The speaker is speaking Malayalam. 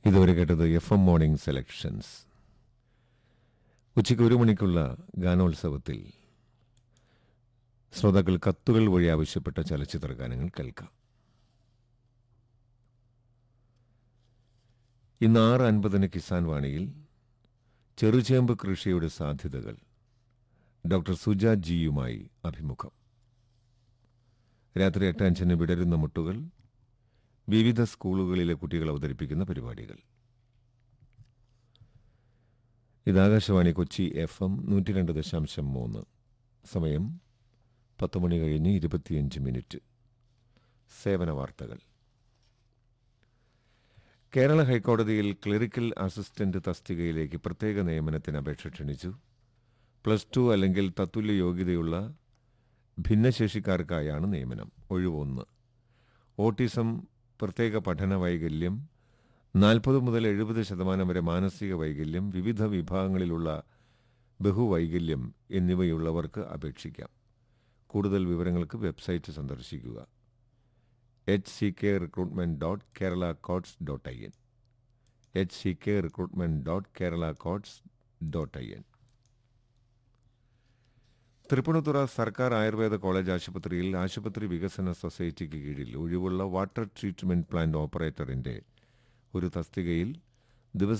ഇതുവരെ കേട്ടത് എഫ് എം മോർണിംഗ് സെലക്ഷൻസ് ഉച്ചയ്ക്ക് ഒരു മണിക്കുള്ള ഗാനോത്സവത്തിൽ ശ്രോതാക്കൾ കത്തുകൾ വഴി ആവശ്യപ്പെട്ട ചലച്ചിത്ര ഗാനങ്ങൾ കേൾക്കാം ഇന്ന് ആറ് അൻപതിന് കിസാൻ വാണിയിൽ ചെറുചേമ്പ് കൃഷിയുടെ സാധ്യതകൾ ഡോക്ടർ സുജ ജിയുമായി അഭിമുഖം രാത്രി എട്ട് അഞ്ചിന് വിടരുന്ന മുട്ടുകൾ വിവിധ സ്കൂളുകളിലെ കുട്ടികൾ അവതരിപ്പിക്കുന്ന പരിപാടികൾ ഇത് ആകാശവാണി കൊച്ചി എഫ് എം നൂറ്റി രണ്ട് ദശാംശം മൂന്ന് സമയം പത്ത് മണി കഴിഞ്ഞ് ഇരുപത്തിയഞ്ച് മിനിറ്റ് സേവന വാർത്തകൾ കേരള ഹൈക്കോടതിയിൽ ക്ലറിക്കൽ അസിസ്റ്റന്റ് തസ്തികയിലേക്ക് പ്രത്യേക നിയമനത്തിന് അപേക്ഷ ക്ഷണിച്ചു പ്ലസ് ടു അല്ലെങ്കിൽ തത്തുല്യ യോഗ്യതയുള്ള ഭിന്നശേഷിക്കാർക്കായാണ് നിയമനം ഒഴിവൊന്ന് ഓട്ടിസം പ്രത്യേക പഠന വൈകല്യം നാൽപ്പത് മുതൽ എഴുപത് ശതമാനം വരെ മാനസിക വൈകല്യം വിവിധ വിഭാഗങ്ങളിലുള്ള ബഹുവൈകല്യം എന്നിവയുള്ളവർക്ക് അപേക്ഷിക്കാം കൂടുതൽ വിവരങ്ങൾക്ക് വെബ്സൈറ്റ് സന്ദർശിക്കുക H C K recruitment dot Kerala courts dot I N H C K recruitment dot Kerala courts dot I N Thrippunithura സർക്കാർ ആയുർവേദ കോളേജ് ആശുപത്രിയിൽ ആശുപത്രി വികസന സൊസൈറ്റിക്ക് കീഴിൽ ഒഴിവുള്ള വാട്ടർ ട്രീറ്റ്മെന്റ് പ്ലാന്റ് ഓപ്പറേറ്ററിന്റെ ഒരു തസ്തികയിൽ ദിവസ